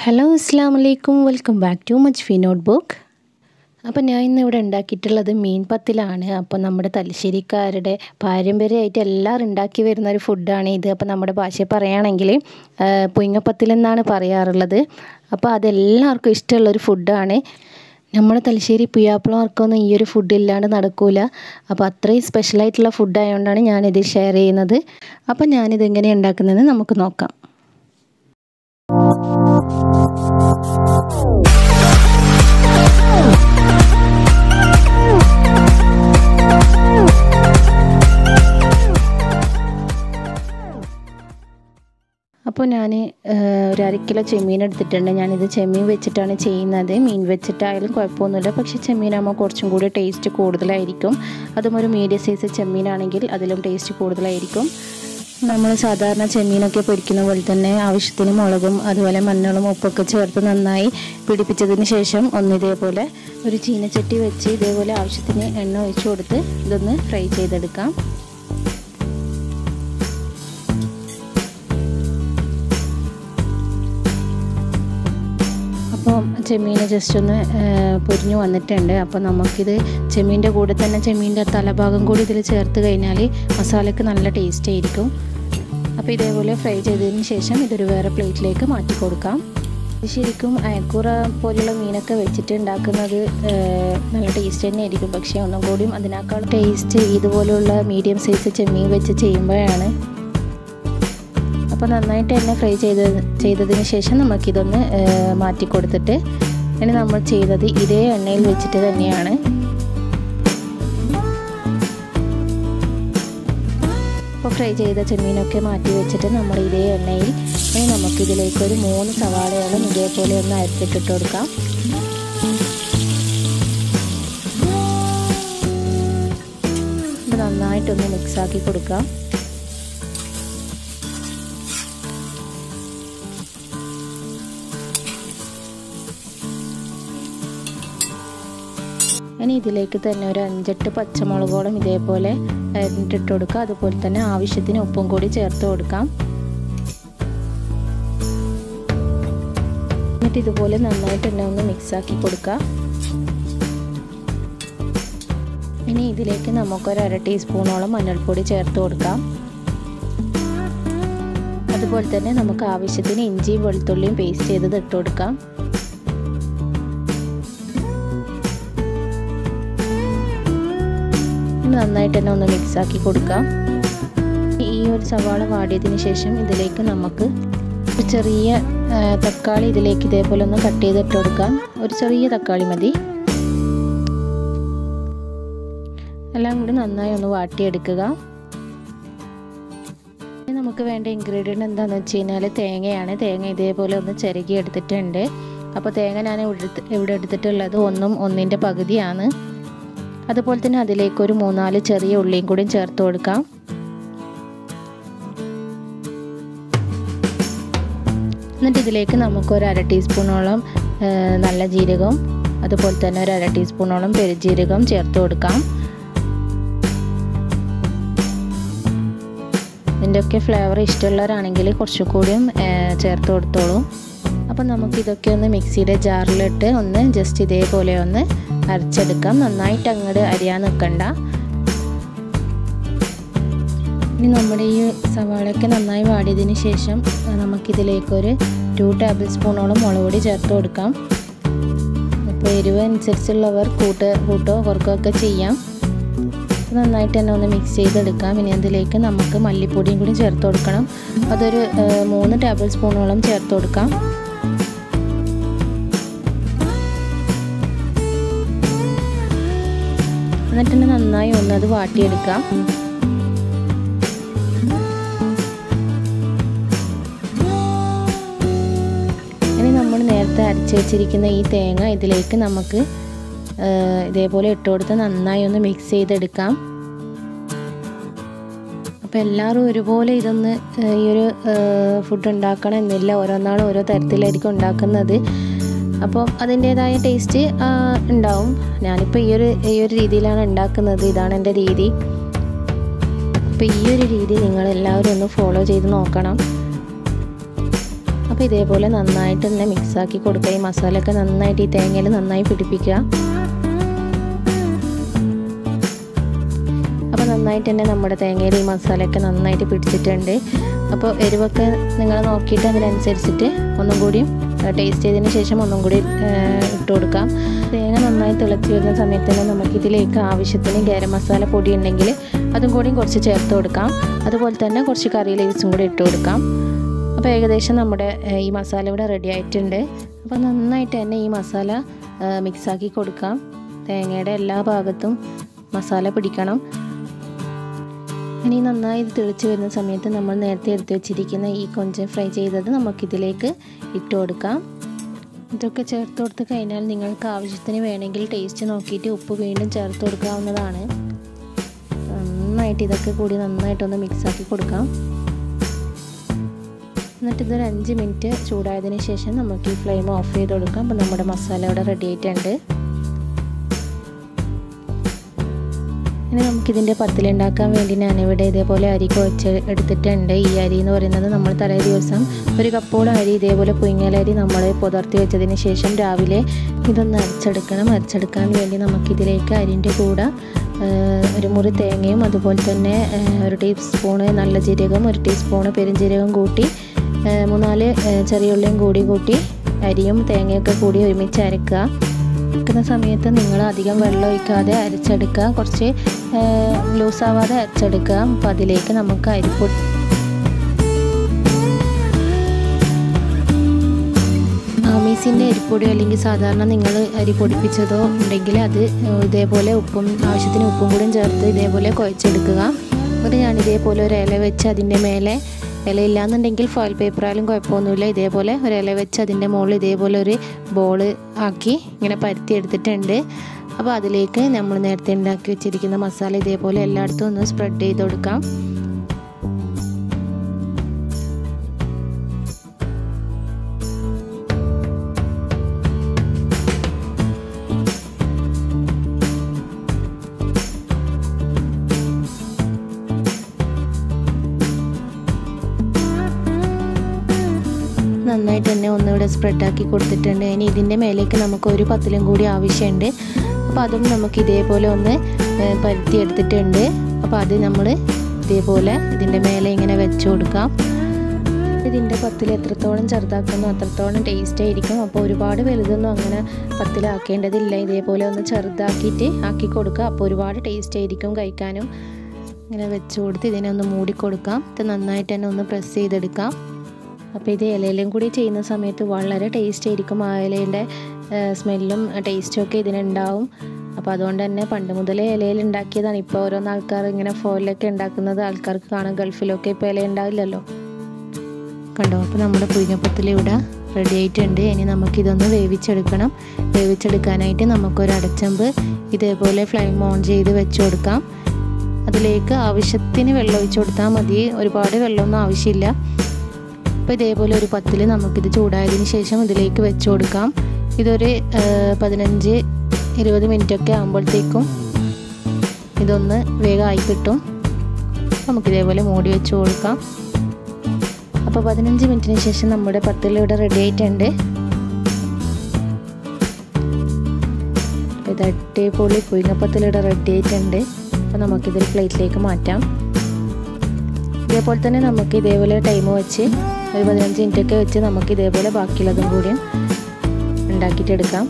hello അസ്സാം വലൈക്കും welcome back to മച്ച് ഫി നോട്ട് ബുക്ക് അപ്പോൾ ഞാൻ ഇന്ന് ഇവിടെ ഉണ്ടാക്കിയിട്ടുള്ളത് മീൻ പത്തിലാണ് അപ്പോൾ നമ്മുടെ തലശ്ശേരിക്കാരുടെ പാരമ്പര്യമായിട്ട് എല്ലാവരും ഉണ്ടാക്കി വരുന്ന ഒരു ഫുഡാണ് ഇത് അപ്പോൾ നമ്മുടെ ഭാഷയിൽ പറയുകയാണെങ്കിൽ പുയിങ്ങപ്പത്തിലെന്നാണ് പറയാറുള്ളത് അപ്പോൾ അതെല്ലാവർക്കും ഇഷ്ടമുള്ളൊരു ഫുഡാണ് നമ്മുടെ തലശ്ശേരി പുയ്യാപ്പിളമാർക്കൊന്നും ഈ ഒരു ഫുഡ് ഇല്ലാണ്ട് നടക്കൂല അപ്പോൾ അത്രയും സ്പെഷ്യലായിട്ടുള്ള ഫുഡായതുകൊണ്ടാണ് ഞാനിത് ഷെയർ ചെയ്യുന്നത് അപ്പോൾ ഞാനിത് എങ്ങനെയാണ് ഉണ്ടാക്കുന്നതെന്ന് നമുക്ക് നോക്കാം അപ്പോൾ ഞാൻ ഒരു അര കിലോ ചെമ്മീൻ എടുത്തിട്ടുണ്ട് ഞാനിത് ചെമ്മീൻ വെച്ചിട്ടാണ് ചെയ്യുന്നത് മീൻ വെച്ചിട്ടായാലും കുഴപ്പമൊന്നുമില്ല പക്ഷേ ചെമ്മീനാകുമ്പോൾ കുറച്ചും കൂടി ടേസ്റ്റ് കൂടുതലായിരിക്കും അതും ഒരു മീഡിയം സൈസ് ചെമ്മീനാണെങ്കിൽ അതിലും ടേസ്റ്റ് കൂടുതലായിരിക്കും നമ്മൾ സാധാരണ ചെമ്മീനൊക്കെ പൊരിക്കുന്ന പോലെ തന്നെ ആവശ്യത്തിന് മുളകും അതുപോലെ മഞ്ഞളും ഉപ്പൊക്കെ ചേർത്ത് നന്നായി പിടിപ്പിച്ചതിന് ശേഷം ഒന്ന് ഇതേപോലെ ഒരു ചീനച്ചട്ടി വെച്ച് ഇതേപോലെ ആവശ്യത്തിന് എണ്ണ ഒഴിച്ചു കൊടുത്ത് ഇതൊന്ന് ഫ്രൈ ചെയ്തെടുക്കാം അപ്പോൾ ചെമ്മീൻ ജസ്റ്റ് ഒന്ന് പൊരിഞ്ഞു വന്നിട്ടുണ്ട് അപ്പോൾ നമുക്കിത് ചെമ്മീൻ്റെ കൂടെ തന്നെ ചെമ്മീൻ്റെ തലഭാഗം കൂടി ഇതിൽ ചേർത്ത് കഴിഞ്ഞാൽ മസാലയ്ക്ക് നല്ല ടേസ്റ്റ് ആയിരിക്കും അപ്പോൾ ഇതേപോലെ ഫ്രൈ ചെയ്തതിന് ശേഷം ഇതൊരു വേറെ പ്ലേറ്റിലേക്ക് മാറ്റി കൊടുക്കാം ശരിക്കും അയക്കൂറ പോലുള്ള മീനൊക്കെ വെച്ചിട്ട് ഉണ്ടാക്കുന്നത് നല്ല ടേസ്റ്റ് തന്നെ ആയിരിക്കും പക്ഷേ ഒന്നും കൂടിയും അതിനേക്കാൾ ടേസ്റ്റ് ഇതുപോലുള്ള മീഡിയം സൈസ് ചെമ്മീൻ വെച്ച് ചെയ്യുമ്പോഴാണ് അപ്പോൾ നന്നായിട്ട് തന്നെ ഫ്രൈ ചെയ്ത് ചെയ്തതിന് ശേഷം നമുക്കിതൊന്ന് മാറ്റി കൊടുത്തിട്ട് ഇനി നമ്മൾ ചെയ്തത് ഇതേ എണ്ണയിൽ വെച്ചിട്ട് തന്നെയാണ് അപ്പോൾ ഫ്രൈ ചെയ്ത ചെമ്മീനൊക്കെ മാറ്റി വെച്ചിട്ട് നമ്മൾ ഇതേ എണ്ണയിൽ ഇനി നമുക്കിതിലേക്ക് ഒരു മൂന്ന് സവാളയോളം ഇതേപോലെ ഒന്ന് അരച്ചിട്ടിട്ട് കൊടുക്കാം ഇത് നന്നായിട്ടൊന്ന് മിക്സാക്കി കൊടുക്കാം ഇനി ഇതിലേക്ക് തന്നെ ഒരു അഞ്ചെട്ട് പച്ചമുളകോളം ഇതേപോലെ അരിഞ്ഞിട്ടിട്ട് കൊടുക്കുക അതുപോലെ തന്നെ ആവശ്യത്തിന് ഉപ്പും കൂടി ചേർത്ത് കൊടുക്കാം എന്നിട്ട് ഇതുപോലെ നന്നായിട്ട് തന്നെ ഒന്ന് മിക്സാക്കി കൊടുക്കുക ഇനി ഇതിലേക്ക് നമുക്കൊരു അര ടീസ്പൂണോളം മഞ്ഞൾപ്പൊടി ചേർത്ത് കൊടുക്കാം അതുപോലെ തന്നെ നമുക്ക് ആവശ്യത്തിന് ഇഞ്ചിയും വെളുത്തുള്ളിയും പേസ്റ്റ് ചെയ്തത് ഇട്ട് കൊടുക്കാം നന്നായിട്ട് തന്നെ ഒന്ന് മിക്സാക്കി കൊടുക്കാം ഈ ഒരു സവാള വാടിയതിന് ശേഷം ഇതിലേക്ക് നമുക്ക് ഒരു ചെറിയ തക്കാളി ഇതിലേക്ക് ഇതേപോലെ ഒന്ന് കട്ട് ചെയ്തിട്ട് കൊടുക്കാം ഒരു ചെറിയ തക്കാളി മതി എല്ലാം കൂടി നന്നായി ഒന്ന് വാട്ടിയെടുക്കുക നമുക്ക് വേണ്ട ഇൻഗ്രീഡിയൻറ്റ് എന്താണെന്ന് വെച്ച് കഴിഞ്ഞാൽ തേങ്ങയാണ് തേങ്ങ ഇതേപോലെ ഒന്ന് ചിരകി എടുത്തിട്ടുണ്ട് അപ്പോൾ തേങ്ങ ഞാൻ ഇവിടെ എടുത്തിട്ടുള്ളത് ഒന്നും ഒന്നിൻ്റെ പകുതിയാണ് അതുപോലെ തന്നെ അതിലേക്ക് ഒരു മൂന്നാല് ചെറിയ ഉള്ളിയും കൂടി ചേർത്ത് കൊടുക്കാം എന്നിട്ട് ഇതിലേക്ക് നമുക്ക് ഒരു അര ടീസ്പൂണോളം നല്ല ജീരകം അതുപോലെ തന്നെ ഒരു അര ടീസ്പൂണോളം പെരുജീരകം ചേർത്ത് കൊടുക്കാം ഇതിൻ്റെയൊക്കെ ഫ്ലേവർ ഇഷ്ടമുള്ളവരാണെങ്കിൽ കുറച്ചുകൂടിയും ചേർത്ത് കൊടുത്തോളൂ അപ്പം നമുക്കിതൊക്കെ ഒന്ന് മിക്സിയുടെ ജാറിലിട്ട് ഒന്ന് ജസ്റ്റ് ഇതേപോലെ ഒന്ന് അരച്ചെടുക്കാം നന്നായിട്ട് അങ്ങോട്ട് അരിയാൻ നിൽക്കണ്ട ഇനി നമ്മുടെ ഈ സവാളയൊക്കെ നന്നായി വാടിയതിന് ശേഷം നമുക്കിതിലേക്കൊരു ടു ടേബിൾ സ്പൂണോളം മുളക് പൊടി ചേർത്ത് കൊടുക്കാം ഇപ്പോൾ എരിവ് അനുസരിച്ചുള്ളവർ കൂട്ട് കൂട്ടോ കുറക്കോ ഒക്കെ ചെയ്യാം നന്നായിട്ട് തന്നെ ഒന്ന് മിക്സ് ചെയ്തെടുക്കാം ഇനി അതിലേക്ക് നമുക്ക് മല്ലിപ്പൊടിയും കൂടി ചേർത്ത് കൊടുക്കണം അതൊരു മൂന്ന് ടേബിൾ സ്പൂണോളം ചേർത്ത് കൊടുക്കാം എന്നിട്ട് തന്നെ നന്നായി ഒന്ന് അത് വാട്ടിയെടുക്കാം ഇനി നമ്മൾ നേരത്തെ അരച്ച് വെച്ചിരിക്കുന്ന ഈ തേങ്ങ ഇതിലേക്ക് നമുക്ക് ഇതേപോലെ ഇട്ട് കൊടുത്ത് നന്നായി ഒന്ന് മിക്സ് ചെയ്തെടുക്കാം അപ്പോൾ എല്ലാവരും ഒരുപോലെ ഇതൊന്ന് ഈ ഒരു ഫുഡ് ഉണ്ടാക്കണം എന്നില്ല ഓരോന്നാളും ഓരോ തരത്തിലായിരിക്കും ഉണ്ടാക്കുന്നത് അപ്പോൾ അതിൻ്റേതായ ടേസ്റ്റ് ഉണ്ടാവും ഞാനിപ്പോൾ ഈ ഒരു ഈ ഒരു രീതിയിലാണ് ഉണ്ടാക്കുന്നത് ഇതാണ് എൻ്റെ രീതി അപ്പോൾ ഈ ഒരു രീതി നിങ്ങൾ എല്ലാവരും ഒന്ന് ഫോളോ ചെയ്ത് നോക്കണം അപ്പോൾ ഇതേപോലെ നന്നായിട്ട് തന്നെ മിക്സാക്കി കൊടുക്കുക ഈ മസാലയൊക്കെ നന്നായിട്ട് ഈ തേങ്ങയിൽ നന്നായി പിടിപ്പിക്കുക അപ്പോൾ നന്നായിട്ട് തന്നെ നമ്മുടെ തേങ്ങയിൽ ഈ മസാലയൊക്കെ നന്നായിട്ട് പിടിച്ചിട്ടുണ്ട് അപ്പോൾ എരിവൊക്കെ നിങ്ങൾ നോക്കിയിട്ട് അതിനനുസരിച്ചിട്ട് ഒന്നും കൂടി ടേസ്റ്റ് ചെയ്തതിന് ശേഷം ഒന്നും കൂടി ഇട്ട് കൊടുക്കാം തേങ്ങ നന്നായി തിളച്ച് വരുന്ന സമയത്ത് തന്നെ നമുക്കിതിലേക്ക് ആവശ്യത്തിന് ഗരം മസാല പൊടി ഉണ്ടെങ്കിൽ അതും കൂടി കുറച്ച് ചേർത്ത് കൊടുക്കാം അതുപോലെ തന്നെ കുറച്ച് കറി ലീവ്സും കൂടി ഇട്ട് കൊടുക്കാം അപ്പോൾ ഏകദേശം നമ്മുടെ ഈ മസാല ഇവിടെ റെഡി ആയിട്ടുണ്ട് അപ്പോൾ നന്നായിട്ട് തന്നെ ഈ മസാല മിക്സാക്കി കൊടുക്കാം തേങ്ങയുടെ എല്ലാ ഭാഗത്തും മസാല പിടിക്കണം ഇനി നന്നായി ഇത് തിളിച്ച് വരുന്ന സമയത്ത് നമ്മൾ നേരത്തെ എടുത്ത് വെച്ചിരിക്കുന്ന ഈ കൊഞ്ചം ഫ്രൈ ചെയ്തത് നമുക്കിതിലേക്ക് ഇട്ട് കൊടുക്കാം ഇതൊക്കെ ചേർത്ത് കൊടുത്ത് കഴിഞ്ഞാൽ നിങ്ങൾക്ക് ആവശ്യത്തിന് വേണമെങ്കിൽ ടേസ്റ്റ് നോക്കിയിട്ട് ഉപ്പ് വീണ്ടും ചേർത്ത് കൊടുക്കാവുന്നതാണ് നന്നായിട്ട് ഇതൊക്കെ കൂടി നന്നായിട്ടൊന്ന് മിക്സാക്കി കൊടുക്കാം എന്നിട്ട് ഇതൊരു അഞ്ച് മിനിറ്റ് ചൂടായതിന് ശേഷം നമുക്ക് ഈ ഫ്ലെയിം ഓഫ് ചെയ്ത് കൊടുക്കാം അപ്പോൾ നമ്മുടെ മസാല ഇവിടെ റെഡി ആയിട്ടുണ്ട് ഇനി നമുക്കിതിൻ്റെ പത്തിലുണ്ടാക്കാൻ വേണ്ടി ഞാനിവിടെ ഇതേപോലെ അരി കുഴച്ച് എടുത്തിട്ടുണ്ട് ഈ അരി എന്ന് പറയുന്നത് നമ്മൾ തലേ ദിവസം ഒരു കപ്പോളം അരി ഇതേപോലെ പുയിങ്ങലരി നമ്മൾ പുതർത്തി വെച്ചതിന് ശേഷം രാവിലെ ഇതൊന്ന് അരച്ചെടുക്കണം അരച്ചെടുക്കാൻ വേണ്ടി നമുക്കിതിലേക്ക് അരിൻ്റെ കൂടെ ഒരു മുറി തേങ്ങയും അതുപോലെ തന്നെ ഒരു ടീസ്പൂണ് നല്ല ജീരകം ഒരു ടീസ്പൂണ് പെരുംജീരകം കൂട്ടി മൂന്നാല് ചെറിയ ഉള്ളിയും കൂടി കൂട്ടി അരിയും തേങ്ങയൊക്കെ കൂടി ഒരുമിച്ച് അരക്കുക അരക്കുന്ന സമയത്ത് നിങ്ങൾ അധികം വെള്ളം ഒഴിക്കാതെ അരച്ചെടുക്കുക കുറച്ച് ലൂസാവാതെ അരച്ചെടുക്കുക അപ്പോൾ അതിലേക്ക് നമുക്ക് അരിപ്പൊടി ആമീസിൻ്റെ അരിപ്പൊടി അല്ലെങ്കിൽ സാധാരണ നിങ്ങൾ അരി പൊടിപ്പിച്ചതോ ഉണ്ടെങ്കിൽ അത് ഇതേപോലെ ഉപ്പും ആവശ്യത്തിന് ഉപ്പും കൂടി ചേർത്ത് ഇതേപോലെ കുഴച്ചെടുക്കുക എന്നിട്ട് ഞാൻ ഇതേപോലെ ഒരു ഇല വെച്ച് അതിൻ്റെ മേലെ ഇലയില്ലാന്നുണ്ടെങ്കിൽ ഫോയിൽ പേപ്പറായാലും കുഴപ്പമൊന്നുമില്ല ഇതേപോലെ ഒരു ഇല വെച്ച് അതിൻ്റെ മുകളിൽ ഇതേപോലെ ഒരു ബോൾ ആക്കി ഇങ്ങനെ പരത്തി എടുത്തിട്ടുണ്ട് അപ്പോൾ അതിലേക്ക് നമ്മൾ നേരത്തെ ഉണ്ടാക്കി വെച്ചിരിക്കുന്ന മസാല ഇതേപോലെ എല്ലായിടത്തും ഒന്ന് സ്പ്രെഡ് ചെയ്ത് കൊടുക്കാം നന്നായിട്ട് തന്നെ ഒന്നിവിടെ സ്പ്രെഡാക്കി കൊടുത്തിട്ടുണ്ട് ഇനി ഇതിൻ്റെ മേലേക്ക് നമുക്ക് ഒരു പത്തിലും കൂടി ആവശ്യമുണ്ട് അപ്പോൾ അതും നമുക്ക് ഇതേപോലെ ഒന്ന് പരുത്തി എടുത്തിട്ടുണ്ട് അപ്പോൾ അത് നമ്മൾ ഇതേപോലെ ഇതിൻ്റെ മേലെ ഇങ്ങനെ വെച്ച് കൊടുക്കാം ഇതിൻ്റെ പത്തിൽ എത്രത്തോളം ചെറുതാക്കുന്നു അത്രത്തോളം ടേസ്റ്റ് ആയിരിക്കും അപ്പോൾ ഒരുപാട് വലുതൊന്നും അങ്ങനെ പത്തിലാക്കേണ്ടതില്ല ഇതേപോലെ ഒന്ന് ചെറുതാക്കിയിട്ട് ആക്കി കൊടുക്കുക അപ്പോൾ ഒരുപാട് ടേസ്റ്റ് ആയിരിക്കും കഴിക്കാനും ഇങ്ങനെ വെച്ച് കൊടുത്ത് ഇതിനെ ഒന്ന് മൂടി കൊടുക്കാം ഇത് നന്നായിട്ട് തന്നെ ഒന്ന് പ്രസ് ചെയ്തെടുക്കാം അപ്പോൾ ഇത് ഇലയിലും കൂടി ചെയ്യുന്ന സമയത്ത് വളരെ ടേസ്റ്റ് ആയിരിക്കും ആ ഇലേൻ്റെ സ്മെല്ലും ടേസ്റ്റും ഒക്കെ ഇതിനുണ്ടാവും അപ്പോൾ അതുകൊണ്ട് തന്നെ പണ്ട് മുതലേ ഇലയിൽ ഉണ്ടാക്കിയതാണ് ഇപ്പോൾ ഓരോന്ന് ആൾക്കാർ ഇങ്ങനെ ഫോയിലൊക്കെ ഉണ്ടാക്കുന്നത് ആൾക്കാർക്ക് കാണാം ഗൾഫിലൊക്കെ ഇപ്പോൾ ഇല ഉണ്ടാവില്ലല്ലോ കണ്ടോ അപ്പോൾ നമ്മുടെ പുഴിങ്ങപ്പത്തിൽ ഇവിടെ റെഡി ആയിട്ടുണ്ട് ഇനി നമുക്കിതൊന്ന് വേവിച്ചെടുക്കണം വേവിച്ചെടുക്കാനായിട്ട് നമുക്കൊരു അടച്ചമ്പ് ഇതേപോലെ ഫ്ലെയിം ഓൺ ചെയ്ത് വെച്ച് കൊടുക്കാം അതിലേക്ക് ആവശ്യത്തിന് വെള്ളം ഒഴിച്ചു കൊടുത്താൽ മതി ഒരുപാട് വെള്ളമൊന്നും ആവശ്യമില്ല അപ്പോൾ ഇതേപോലെ ഒരു പത്തിൽ നമുക്കിത് ചൂടായതിന് ശേഷം ഇതിലേക്ക് വെച്ച് കൊടുക്കാം ഇതൊരു പതിനഞ്ച് ഇരുപത് മിനിറ്റൊക്കെ ആകുമ്പോഴത്തേക്കും ഇതൊന്ന് വേഗമായി കിട്ടും നമുക്കിതേപോലെ മൂടി വെച്ച് കൊടുക്കാം അപ്പോൾ പതിനഞ്ച് മിനിറ്റിന് ശേഷം നമ്മുടെ പത്തിൽ ഇവിടെ റെഡി ആയിട്ടുണ്ട് ഇത് അടിപൊളി പുയിങ്ങപ്പത്തിലിവിടെ റെഡി ആയിട്ടുണ്ട് അപ്പോൾ നമുക്കിതൊരു പ്ലേറ്റിലേക്ക് മാറ്റാം ഇതേപോലെ തന്നെ നമുക്ക് ഇതേപോലെ ടൈം വെച്ച് ഒരു പതിനഞ്ച് മിനിറ്റൊക്കെ വെച്ച് നമുക്ക് ഇതേപോലെ ബാക്കിയുള്ളതും കൂടിയും ഉണ്ടാക്കിയിട്ടെടുക്കാം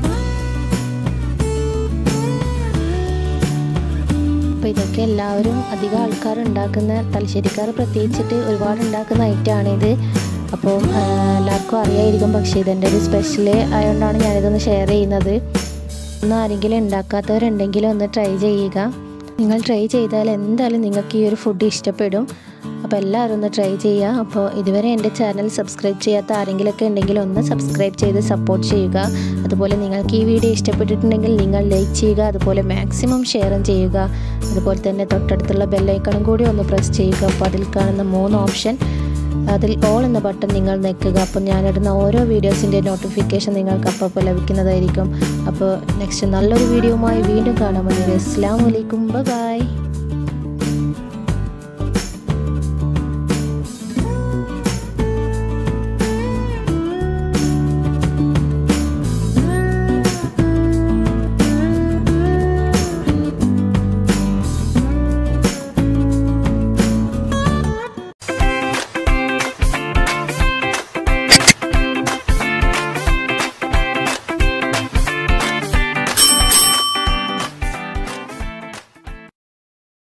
അപ്പോൾ ഇതൊക്കെ എല്ലാവരും അധികം ആൾക്കാർ ഉണ്ടാക്കുന്ന തലശ്ശേരിക്കാർ പ്രത്യേകിച്ചിട്ട് ഒരുപാട് ഉണ്ടാക്കുന്ന ഐറ്റമാണിത് അപ്പോൾ എല്ലാവർക്കും അറിയായിരിക്കും പക്ഷേ ഇതെൻ്റെ ഒരു സ്പെഷ്യൽ ആയതുകൊണ്ടാണ് ഞാനിതൊന്ന് ഷെയർ ചെയ്യുന്നത് ഒന്ന് ആരെങ്കിലും ഉണ്ടാക്കാത്തവരുണ്ടെങ്കിൽ ഒന്ന് ട്രൈ ചെയ്യുക നിങ്ങൾ ട്രൈ ചെയ്താൽ എന്തായാലും നിങ്ങൾക്ക് ഈ ഒരു ഫുഡ് ഇഷ്ടപ്പെടും അപ്പോൾ എല്ലാവരും ഒന്ന് ട്രൈ ചെയ്യുക അപ്പോൾ ഇതുവരെ എൻ്റെ ചാനൽ സബ്സ്ക്രൈബ് ചെയ്യാത്ത ആരെങ്കിലുമൊക്കെ ഉണ്ടെങ്കിൽ ഒന്ന് സബ്സ്ക്രൈബ് ചെയ്ത് സപ്പോർട്ട് ചെയ്യുക അതുപോലെ നിങ്ങൾക്ക് ഈ വീഡിയോ ഇഷ്ടപ്പെട്ടിട്ടുണ്ടെങ്കിൽ നിങ്ങൾ ലൈക്ക് ചെയ്യുക അതുപോലെ മാക്സിമം ഷെയറും ചെയ്യുക അതുപോലെ തന്നെ തൊട്ടടുത്തുള്ള ബെല്ലൈക്കണും കൂടി ഒന്ന് പ്രസ് ചെയ്യുക അപ്പോൾ അതിൽ കാണുന്ന മൂന്ന് ഓപ്ഷൻ അതിൽ ഓൾ എന്ന ബട്ടൺ നിങ്ങൾ നിൽക്കുക അപ്പോൾ ഞാനിടുന്ന ഓരോ വീഡിയോസിൻ്റെ നോട്ടിഫിക്കേഷൻ നിങ്ങൾക്ക് അപ്പോൾ ലഭിക്കുന്നതായിരിക്കും അപ്പോൾ നെക്സ്റ്റ് നല്ലൊരു വീഡിയോയുമായി വീണ്ടും കാണാമെന്ന് അസ്സാം വലൈക്കും ബൈ